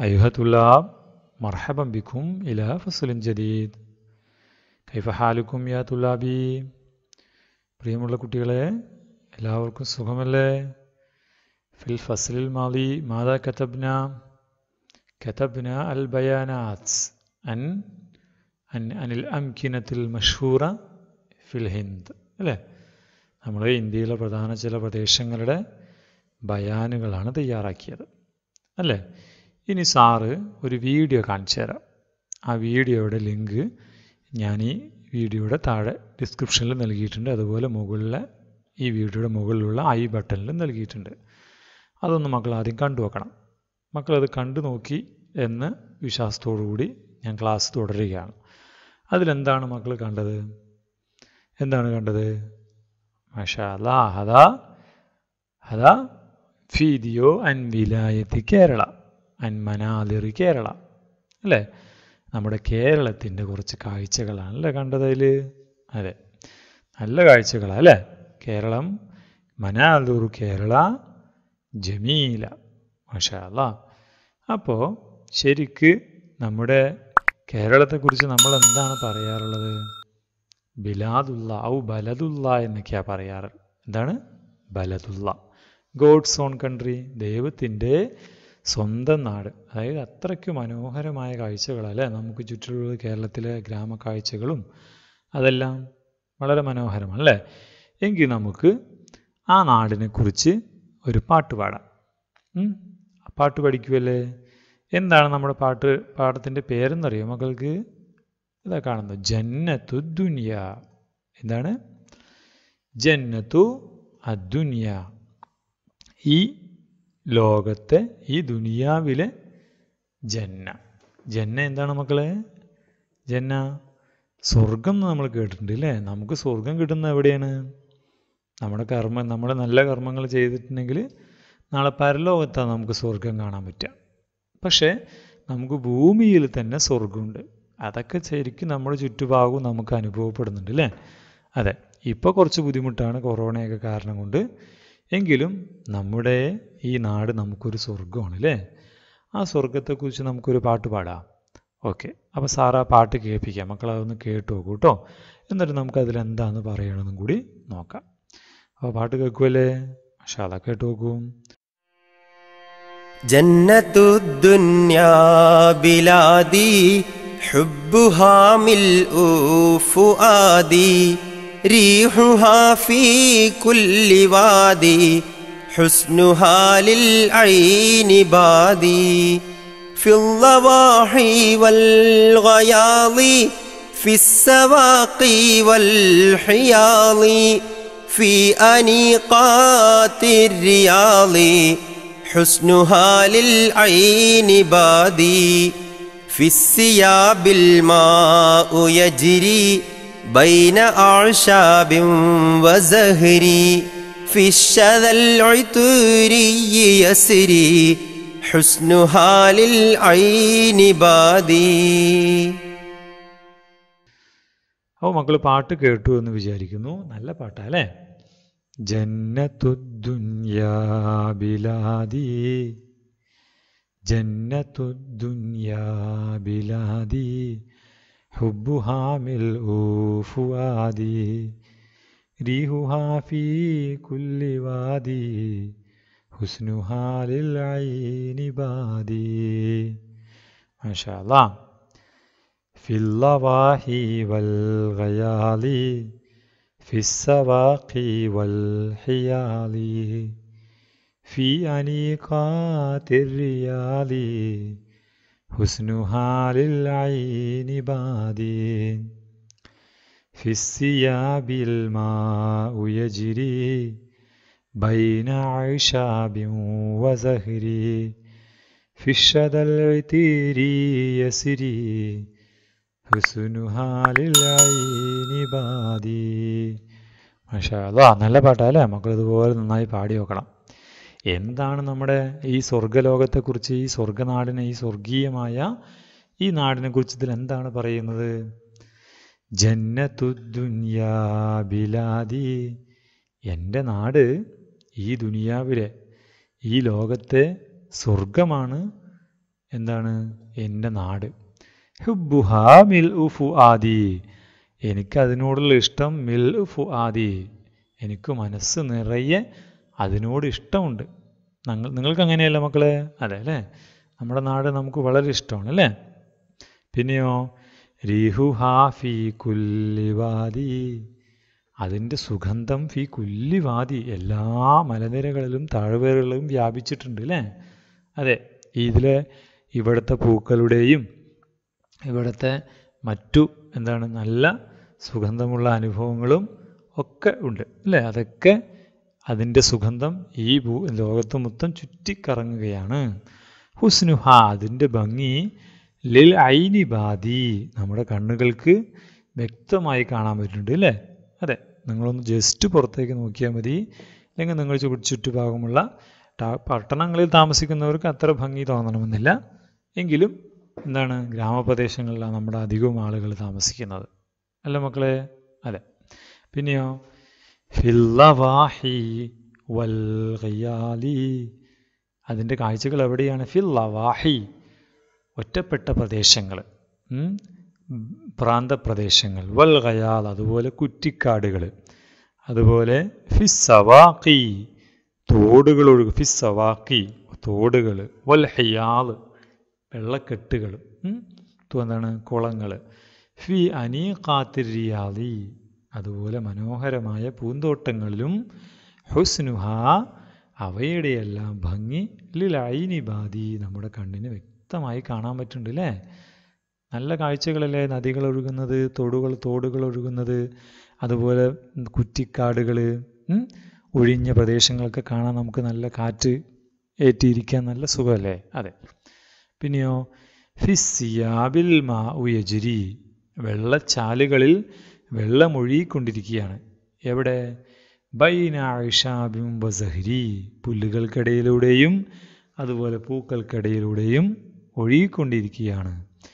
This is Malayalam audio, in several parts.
أيها الطلاب مرحبا بكم إلى فصل جديد كيف حالكم يا طلابي പ്രിയമുള്ള കുട്ടികളെ എല്ലാവർക്കും സുഖമല്ലേ ഫിൽ ഫസ്ലിൽ മാലി മാതാ കതബ്ന കതബ്ന അൽ ബയാനാത്ത് അൻ അൻ അനിൽ അംകിനത്തിൽ മഷൂറ ഫിൽ ഹിന്ദ് അല്ലേ നമ്മൾ ഇന്ത്യയിലെ പ്രധാന ചില പ്രദേശങ്ങളുടെ ബയാനുകളാണ് തയ്യാറാക്കിയത് അല്ലേ ഇനി സാറ് ഒരു വീഡിയോ കാണിച്ചു തരാം ആ വീഡിയോയുടെ ലിങ്ക് ഞാൻ ഈ വീഡിയോയുടെ താഴെ ഡിസ്ക്രിപ്ഷനിൽ നൽകിയിട്ടുണ്ട് അതുപോലെ മുകളിലെ ഈ വീഡിയോയുടെ മുകളിലുള്ള ഐ ബട്ടണിൽ നൽകിയിട്ടുണ്ട് അതൊന്ന് മക്കൾ ആദ്യം കണ്ടു വെക്കണം മക്കളത് കണ്ടു നോക്കി എന്ന് വിശ്വാസത്തോടുകൂടി ഞാൻ ക്ലാസ് തുടരുകയാണ് അതിലെന്താണ് മക്കൾ കണ്ടത് എന്താണ് കണ്ടത് മാഷാ അല്ലാ ഹദാ ഹദാ ഫീദിയോ അൻ വിലായത്തി കേരള അൻ മനാലിറി കേരള അല്ലേ നമ്മുടെ കേരളത്തിൻ്റെ കുറച്ച് കാഴ്ചകളാണല്ലേ കണ്ടതിൽ അതെ നല്ല കാഴ്ചകളാണ് അല്ലേ കേരളം മനാലൂർ കേരള ജമീല മഷാല അപ്പോൾ ശരിക്ക് നമ്മുടെ കേരളത്തെക്കുറിച്ച് നമ്മൾ എന്താണ് പറയാറുള്ളത് ബിലാദുള്ള ഔ ബലദുള്ള എന്നൊക്കെയാണ് പറയാറ് എന്താണ് ബലദുള്ള ഗോഡ്സ് ഓൺ കൺട്രി ദൈവത്തിൻ്റെ സ്വന്തം നാട് അതായത് അത്രയ്ക്ക് മനോഹരമായ കാഴ്ചകളല്ലേ നമുക്ക് ചുറ്റിലുള്ള കേരളത്തിലെ ഗ്രാമ കാഴ്ചകളും അതെല്ലാം വളരെ മനോഹരമല്ലേ എങ്കിൽ നമുക്ക് ആ നാടിനെ കുറിച്ച് ഒരു പാട്ട് പാടാം പാട്ട് പഠിക്കുമല്ലേ എന്താണ് നമ്മുടെ പാട്ട് പാഠത്തിൻ്റെ പേരെന്നറിയോ മക്കൾക്ക് ഇതാ കാണുന്നത് ജന്നത്തു ദുനിയ എന്താണ് ജന്നത്തു അദ്ദുനിയ ഈ ലോകത്തെ ഈ ദുനിയാവിലെ ജന്ന ജന്ന എന്താണ് മക്കളെ ജന്ന സ്വർഗം എന്ന് നമ്മൾ കേട്ടിട്ടുണ്ട് അല്ലേ നമുക്ക് സ്വർഗം കിട്ടുന്നത് എവിടെയാണ് നമ്മുടെ കർമ്മ നമ്മുടെ നല്ല കർമ്മങ്ങൾ ചെയ്തിട്ടുണ്ടെങ്കിൽ നാളെ പരലോകത്താണ് നമുക്ക് സ്വർഗം കാണാൻ പറ്റുക പക്ഷേ നമുക്ക് ഭൂമിയിൽ തന്നെ സ്വർഗമുണ്ട് അതൊക്കെ ശരിക്കും നമ്മുടെ ചുറ്റുഭാഗവും നമുക്ക് അനുഭവപ്പെടുന്നുണ്ട് അല്ലേ അതെ ഇപ്പോൾ കുറച്ച് ബുദ്ധിമുട്ടാണ് കൊറോണയൊക്കെ കാരണം കൊണ്ട് എങ്കിലും നമ്മുടെ ഈ നാട് നമുക്കൊരു സ്വർഗമാണ് അല്ലേ ആ സ്വർഗത്തെക്കുറിച്ച് നമുക്കൊരു പാട്ട് പാടാം ഓക്കെ അപ്പോൾ സാറ് ആ പാട്ട് കേൾപ്പിക്കാം മക്കൾ അതൊന്ന് കേട്ട് നോക്കൂ കേട്ടോ എന്നിട്ട് നമുക്ക് അതിലെന്താന്ന് പറയണമെന്നും കൂടി നോക്കാം അപ്പോൾ പാട്ട് കേൾക്കുമല്ലേ പക്ഷെ അതൊക്കെ കേട്ട് നോക്കൂ جنة الدنيا بلادي حبها ملء فؤادي ريحها في كل وادي حسنها للعين بادي في الضواحي والغياض في السواقي والحياض في أنيقات الرياض حسنها للعين بادي في الثياب الماء يجري بين أعشاب وزهري في الشذا العطري يسري حسنها للعين بادي അപ്പോൾ മക്കൾ പാട്ട് കേട്ടു എന്ന് വിചാരിക്കുന്നു നല്ല പാട്ടാ അല്ലേ ജന്നത്തുദ്ദുന്യാ ബിലാദി ജന്നത്തുദ്ദുന്യാ ബിലാദി حبها ملء فؤادي ريحها في كل وادي حسنها للعين بادي ما شاء الله في اللواحي والغيال في السواق والحيال في أنيقات الريال حسنها للعين بادي في الثياب الماء يجري بين عشاب وزهري في الشذا العتير يسري حسنها للعين بادي മാഷാ അല്ലാ നല്ല പാട്ടാ അല്ലേ മക്കൾ ഇതുപോലെ നന്നായി പാടി നോക്കണം എന്താണ് നമ്മുടെ ഈ സ്വർഗലോകത്തെക്കുറിച്ച് ഈ സ്വർഗനാടിനെ ഈ സ്വർഗീയമായ ഈ നാടിനെ കുറിച്ച് ഇതിൽ എന്താണ് പറയുന്നത് ജന്നത്തുദ്ദുന്യാ ബിലാദി എൻ്റെ നാട് ഈ ദുനിയാവിലെ ഈ ലോകത്തെ സ്വർഗമാണ് എന്താണ് എൻ്റെ നാട് ഹുബുഹാ മിൽ ഉഫു ആദി എനിക്ക് അതിനോടുള്ള ഇഷ്ടം മിൽ ഉഫു ആദി എനിക്ക് മനസ്സ് നിറയെ അതിനോട് ഇഷ്ടമുണ്ട് നിങ്ങൾ നിങ്ങൾക്ക് അങ്ങനെയല്ല മക്കളെ അതെ അല്ലേ നമ്മുടെ നാട് നമുക്ക് വളരെ ഇഷ്ടമാണ് അല്ലേ പിന്നെയോ റിഹു ഹാ ഫി കുല്ലിവാദി അതിൻ്റെ സുഗന്ധം ഫി കുല്ലിവാദി എല്ലാ മലനിരകളിലും താഴ്വരകളിലും വ്യാപിച്ചിട്ടുണ്ട് അല്ലേ അതെ ഇതിലെ ഇവിടുത്തെ പൂക്കളുടെയും ഇവിടുത്തെ മറ്റു എന്താണ് നല്ല സുഗന്ധമുള്ള അനുഭവങ്ങളും ഒക്കെ ഉണ്ട് അല്ലേ അതൊക്കെ അതിൻ്റെ സുഗന്ധം ഈ ഭൂ ലോകത്ത് മൊത്തം ചുറ്റിക്കറങ്ങുകയാണ് ഹുസ്നുഹ അതിൻ്റെ ഭംഗി ലിൽ ഐനി ബാദി നമ്മുടെ കണ്ണുകൾക്ക് വ്യക്തമായി കാണാൻ പറ്റുന്നുണ്ട് അല്ലേ അതെ നിങ്ങളൊന്ന് ജസ്റ്റ് പുറത്തേക്ക് നോക്കിയാൽ മതി അല്ലെങ്കിൽ നിങ്ങൾ ചു ചുറ്റുഭാഗമുള്ള പട്ടണങ്ങളിൽ താമസിക്കുന്നവർക്ക് അത്ര ഭംഗി തോന്നണമെന്നില്ല എങ്കിലും എന്താണ് ഗ്രാമപ്രദേശങ്ങളിലാണ് നമ്മുടെ അധികവും ആളുകൾ താമസിക്കുന്നത് അല്ല മക്കളെ അതെ പിന്നെയോ ഫില്ലവാഹി വൽ ഖയാലി അതിൻ്റെ കാഴ്ചകൾ എവിടെയാണ് ഫില്ലവാഹി ഒറ്റപ്പെട്ട പ്രദേശങ്ങൾ പ്രാന്തപ്രദേശങ്ങൾ വൽ ഖയാൽ അതുപോലെ കുറ്റിക്കാടുകൾ അതുപോലെ ഫിസ്സവാക്കി തോടുകൾ ഒഴുകും ഫിസ്സവാക്കി തോടുകൾ വൽ ഹയാൽ വെള്ളക്കെട്ടുകൾ എന്താണ് കുളങ്ങൾ ഫി അനീഖാത്തിരിയാലി അതുപോലെ മനോഹരമായ പൂന്തോട്ടങ്ങളിലും ഹുസ്നുഹ അവയുടെയെല്ലാം ഭംഗി ലിലൈനി ബാദി നമ്മുടെ കണ്ണിന് വ്യക്തമായി കാണാൻ പറ്റുന്നുണ്ട് അല്ലേ നല്ല കാഴ്ചകളല്ലേ നദികൾ ഒഴുകുന്നത് തോടുകൾ തോടുകൾ ഒഴുകുന്നത് അതുപോലെ കുറ്റിക്കാടുകൾ ഒഴിഞ്ഞ പ്രദേശങ്ങളൊക്കെ കാണാൻ നമുക്ക് നല്ല കാറ്റ് ഏറ്റിയിരിക്കാൻ നല്ല സുഖമല്ലേ അതെ പിന്നെയോ ഫിസിയാബിൽ മാ ഉയജുരി വെള്ളച്ചാലുകളിൽ വെള്ളമൊഴുകിക്കൊണ്ടിരിക്കുകയാണ് എവിടെ ബൈനാഷാബിം വസഹരി പുല്ലുകൾക്കിടയിലൂടെയും അതുപോലെ പൂക്കൾക്കിടയിലൂടെയും ഒഴുകിക്കൊണ്ടിരിക്കുകയാണ്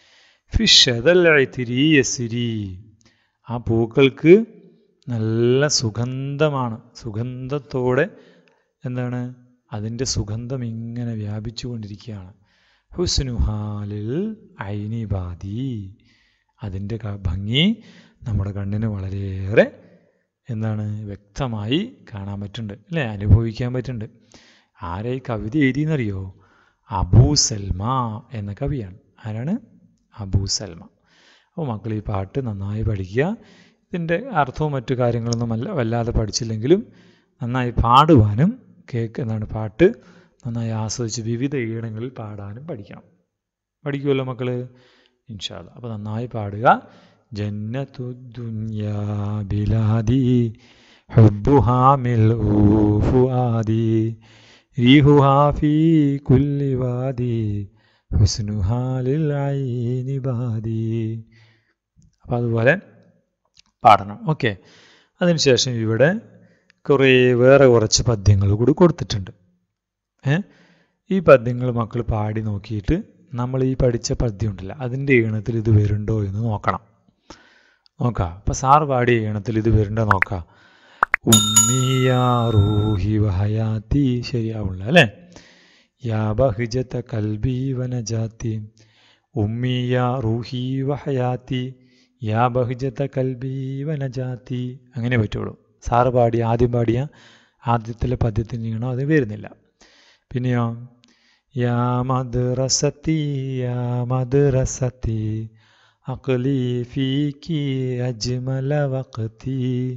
ഫിഷതല്ലി ആ പൂക്കൾക്ക് നല്ല സുഗന്ധമാണ് സുഗന്ധത്തോടെ എന്താണ് അതിൻ്റെ സുഗന്ധം ഇങ്ങനെ വ്യാപിച്ചു കൊണ്ടിരിക്കുകയാണ് ഹുസ്നുഹാലിൽ ഐനിബാദി അതിൻ്റെ ഭംഗി നമ്മുടെ കണ്ണിന് വളരെയേറെ എന്താണ് വ്യക്തമായി കാണാൻ പറ്റുന്നുണ്ട് അല്ലേ അനുഭവിക്കാൻ പറ്റുന്നുണ്ട് ആരെ ഈ കവിത എഴുതിയെന്നറിയോ അബൂ സൽമ എന്ന കവിയാണ് ആരാണ് അബൂ സൽമ അപ്പോൾ മക്കൾ ഈ പാട്ട് നന്നായി പഠിക്കുക ഇതിൻ്റെ അർത്ഥവും മറ്റു കാര്യങ്ങളൊന്നും അല്ല വല്ലാതെ പഠിച്ചില്ലെങ്കിലും നന്നായി പാടുവാനും കേക്ക് എന്താണ് പാട്ട് നന്നായി ആസ്വദിച്ച് വിവിധ ഈണങ്ങളിൽ പാടാനും പഠിക്കണം പഠിക്കുമല്ലോ മക്കൾ ഇൻഷാല്ല അപ്പോൾ നന്നായി പാടുക ജന്നത്തു ദുന്യാ ബിലാദി ഹുബ്ബുഹാ മിൽഉ ഫുആദി റീഹുഹാ ഫീ കുല്ലി വാദി ഹുസ്നുഹാ ലിൽ ഐനി ബാദി അപ്പോൾ അതുപോലെ പാടണം ഓക്കെ അതിനുശേഷം ഇവിടെ കുറേ വേറെ കുറച്ച് പദ്യങ്ങൾ കൂടി കൊടുത്തിട്ടുണ്ട് ഏ ഈ പദ്യങ്ങൾ മക്കൾ പാടി നോക്കിയിട്ട് നമ്മൾ ഈ പഠിച്ച പദ്യം ഉണ്ടല്ല അതിൻ്റെ ഈണത്തിൽ ഇത് വരുന്നുണ്ടോ എന്ന് നോക്കണം നോക്കാം അപ്പം സാറ് പാടിയ ഈണത്തിൽ ഇത് വരുന്നുണ്ടോ നോക്കാം ഉമ്മിയാ റൂഹി വഹയാത്തി ശരിയാവുള്ള അല്ലേ യാ ബഹിജത്ത കൽബി വനജാത്തി ഉമ്മിയാ റൂഹി വഹയാത്തി യാ ബഹിജത്ത കൽബി വനജാത്തി അങ്ങനെ പറ്റുള്ളൂ സാറ് പാടിയ ആദ്യം പാടിയ ആദ്യത്തിലെ പദ്യത്തിന് ഈണോ അത് വരുന്നില്ല പിന്നെയോ യാ മദ്റസത്തി യാ മദ്റസത്തി അഖ്ലി ഫീക്കി അജ്മല വഖതി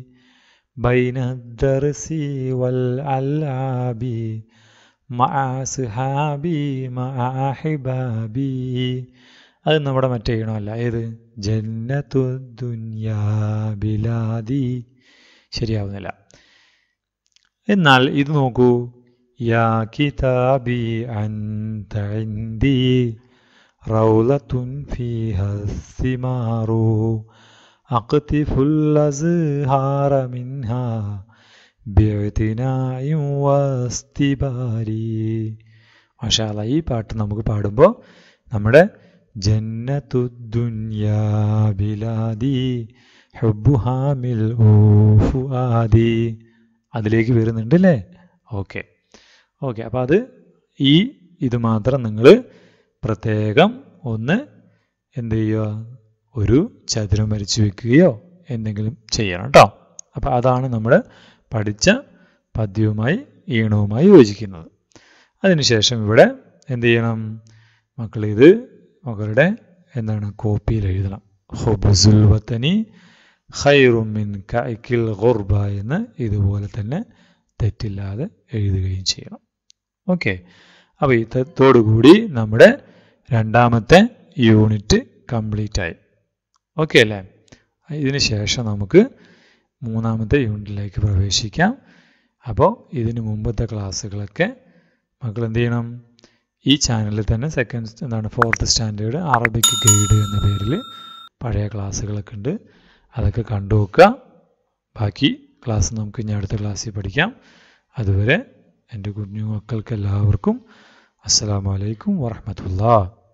ബൈന ദർസി വൽ അൽആബി മഅ സുഹാബി മഅ അഹിബാബി അത് നമ്മുടെ മറ്റേ ഈണമല്ല ഏത് ജന്നത്തു ദുന്യാ ബിലാദി ശരിയാവുന്നില്ല എന്നാൽ ഇത് നോക്കൂ യാ കിതാബി അൻത ഇൻദി റൗലത്തുൻ ഫീഹ സിമാറു അഖ്തിഫുൽ അസ്ഹാറ മിൻഹാ ബിഅ്തിനാഇൻ വസ്തിബാരി മാഷാല്ല ഈ പാട്ട് നമുക്ക് പാടുമ്പോൾ നമ്മുടെ ജന്നത്തു ദുന്യാ ബിലാദി ഹുബുഹാമിൽ ഫുആദി അതിലേക്ക് വരുന്നുണ്ട് അല്ലേ ഓക്കെ ഓക്കെ അപ്പോൾ അത് ഈ ഇത് മാത്രം നിങ്ങൾ പ്രത്യേകം ഒന്ന് എന്ത് ചെയ്യുക ഒരു ചതുരം വരച്ചു വെക്കുകയോ എന്തെങ്കിലും ചെയ്യണം കേട്ടോ അപ്പോൾ അതാണ് നമ്മൾ പഠിച്ച പദ്യവുമായി ഈണവുമായി യോജിക്കുന്നത് അതിനുശേഷം ഇവിടെ എന്ത് ചെയ്യണം മക്കൾ ഇത് മക്കളുടെ എന്താണ് കോപ്പിയിൽ എഴുതണം ഹൊബസുൽ വത്തനി ഖൈറുമിൻ കൈക്കിൽ ഗുർബ എന്ന് ഇതുപോലെ തന്നെ തെറ്റില്ലാതെ എഴുതുകയും ചെയ്യണം ഓക്കെ അപ്പോൾ ഇതോടുകൂടി നമ്മുടെ രണ്ടാമത്തെ യൂണിറ്റ് കംപ്ലീറ്റ് ആയി ഓക്കെ അല്ലേ ഇതിന് ശേഷം നമുക്ക് മൂന്നാമത്തെ യൂണിറ്റിലേക്ക് പ്രവേശിക്കാം അപ്പോൾ ഇതിന് മുമ്പത്തെ ക്ലാസ്സുകളൊക്കെ മക്കൾ എന്ത് ചെയ്യണം ഈ ചാനലിൽ തന്നെ സെക്കൻഡ് എന്താണ് ഫോർത്ത് സ്റ്റാൻഡേർഡ് അറബിക് ഗൈഡ് എന്ന പേരിൽ പഴയ ക്ലാസ്സുകളൊക്കെ ഉണ്ട് അതൊക്കെ കണ്ടു നോക്കുക ബാക്കി ക്ലാസ് നമുക്ക് ഇനി അടുത്ത ക്ലാസ്സിൽ പഠിക്കാം അതുവരെ എൻ്റെ കുഞ്ഞു മക്കൾക്ക് എല്ലാവർക്കും അസ്സലാമലൈക്കും വറഹമത്തുള്ള